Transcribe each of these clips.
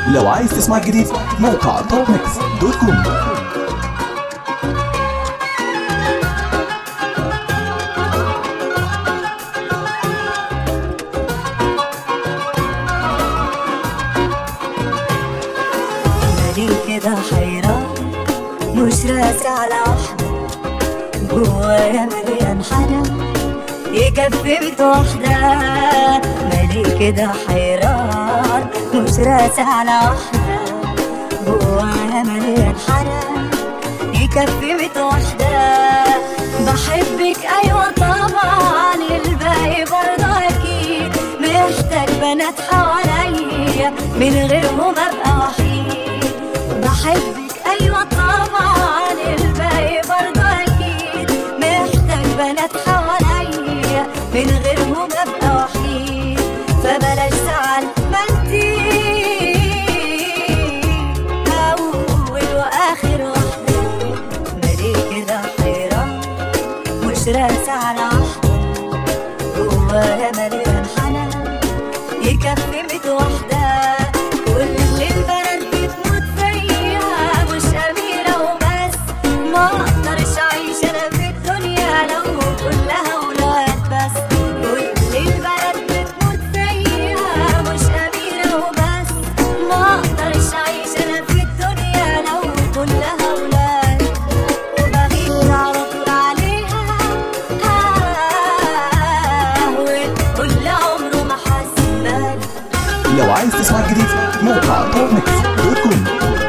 لو عايز تسمع جديد موقع توب ميكس دوت كوم بالي كده حيران مش راسي على واحدة جوايا مليان حنان يكفي بيت واحدة مالي كده حيران مش راسي على واحدة جوايا مليان حنان يكفي بيت واحدة بحبك أيوة طبعا الباقي برضه أكيد محتاج بنات حواليا من غيرهم أبقى وحيد بحبك أيوة طبعا الباقي برضه أكيد محتاج بنات حواليا من غيرهم أبقى وحيد فبلاش زعل ما انتي أول وآخر واحدة مالي كده حيران مش راسي على واحدة جوايا مليان حنان يكفي ميت واحدة كل البنات بتموت فيا مش أميرة وبس ما أقدرش أعيش أنا في الدنيا لو كلها ولاد بس كل البنات بتموت فيا مش أميرة وبس ما أقدرش أعيش أنا في الدنيا لو كلها ولاد وبغير على طول عليها آه والكل عمره ما حس بالي لو عايز تسمع جديد موقع توب ميكس دوت كوم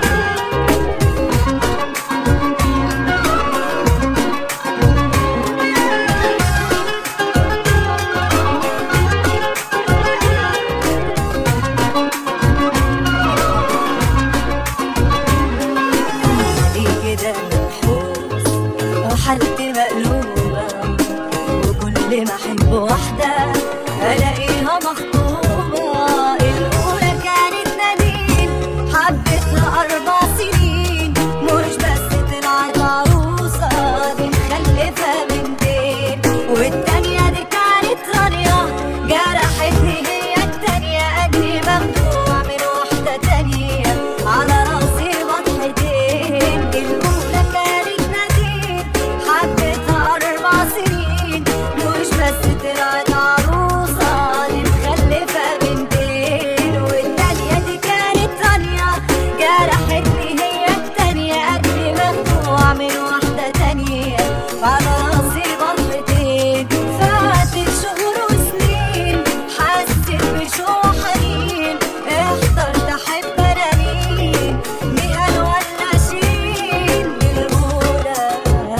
لي كده منحوس وحالتي مقلوبة وكل ما أحب واحدة ألاقيها مخطوبة الأولى كانت نادين حبيتها أربع سنين مش بس طلعت عروسة دي مخلفة بنتين والتانية دي كانت رانية جرحتني هي التانية أجري مخدوع من واحدة تانية على راسي بطحتين الأولى كانت نادين حبيتها أربع سنين مش بس طلعت عروسة دي مخلفة بنتين والتانية دي كانت تانية جرحتني هي التانية أجري مخدوع من واحدة تانية على راسي بطحتين فاتت شهور وسنين حسيت بشوق حنين اخترت أحب أنا مين مهل ولا شين الأولى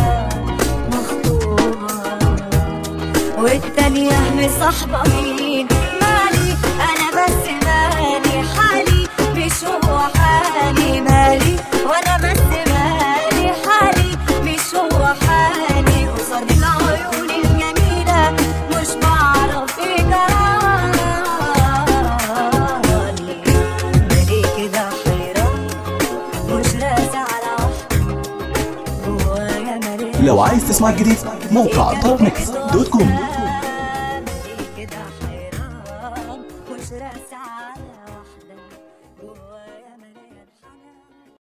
مخطوبة والتانية مصاحبة مين مالي أنا بس مالي حالي مش هو حالي مالي وأنا بس مالي حالي مش هو حالي قصاد العيون الجميلة مش بعرف إيه جرالي مالي كده حيران مش راسي على واحدة جوايا مليان لو عايز تسمع جديد موقع توب ميكس دوت كوم